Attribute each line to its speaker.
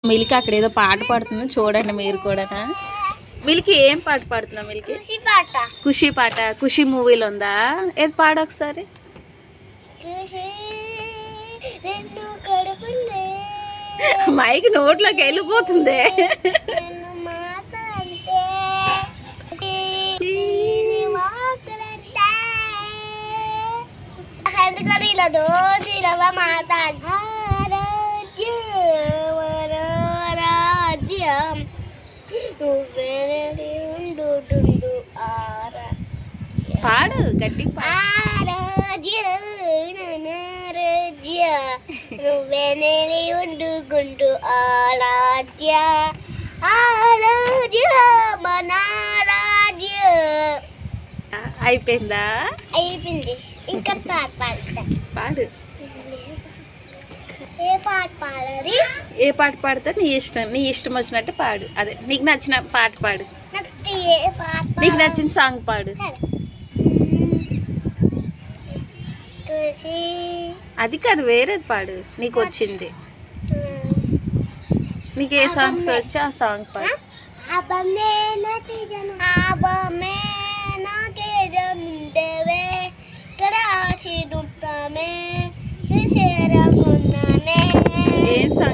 Speaker 1: milk అక్కడ ఏదో పాట పాడుతుంది చూడండి మీరు కూడా మిల్కి ఏం పాట పాడుతున్నావు మిల్కి
Speaker 2: ఖుషి పాట
Speaker 1: ఖుషి పాట ఖుషి మూవీలో ఉందా ఏది పాడు ఒకసారి
Speaker 2: ఖుషి రెండు కడుపులే
Speaker 1: మైక్ నోట్లోకి వెళ్ళిపోతుంది
Speaker 2: నన్ను మాట్లాడితే దీని మాటలంటే అందుకని ఇలా రోజు ఇలా మాట్లాడి రాజ్యం నువ్వే ఉండు టుండు ఆరా
Speaker 1: పాడు గట్టిగా పాడు
Speaker 2: ఆరాధ్య నారాధ్య నువ్వెనలి ఉండుకుంటూ ఆరాధ్య ఆరాధ్య మనారాధ్య
Speaker 1: అయిపోయిందా
Speaker 2: అయిపోయింది ఇంకా పాట పాడతా
Speaker 1: పాడు
Speaker 2: ఏ పాట పాడాలి
Speaker 1: ఏ పాట పాడితే నీ ఇష్టం నీ ఇష్టం వచ్చినట్టు పాడు అదే నీకు నచ్చిన పాట పాడు
Speaker 2: నాకు ఏ పాట
Speaker 1: నీకు నచ్చిన సాంగ్ పాడు
Speaker 2: సరే ఖుషి
Speaker 1: అది కాదు వేరేది పాడు నీకు వచ్చింది నీకు ఏ సాంగ్స్ వచ్చి ఆ సాంగ్ పాడు
Speaker 2: అబ్బమే నటి జన అబ్బమే నాకే జంటవే కరాచి దుట్టమే చేరకున్నానే
Speaker 1: ఏం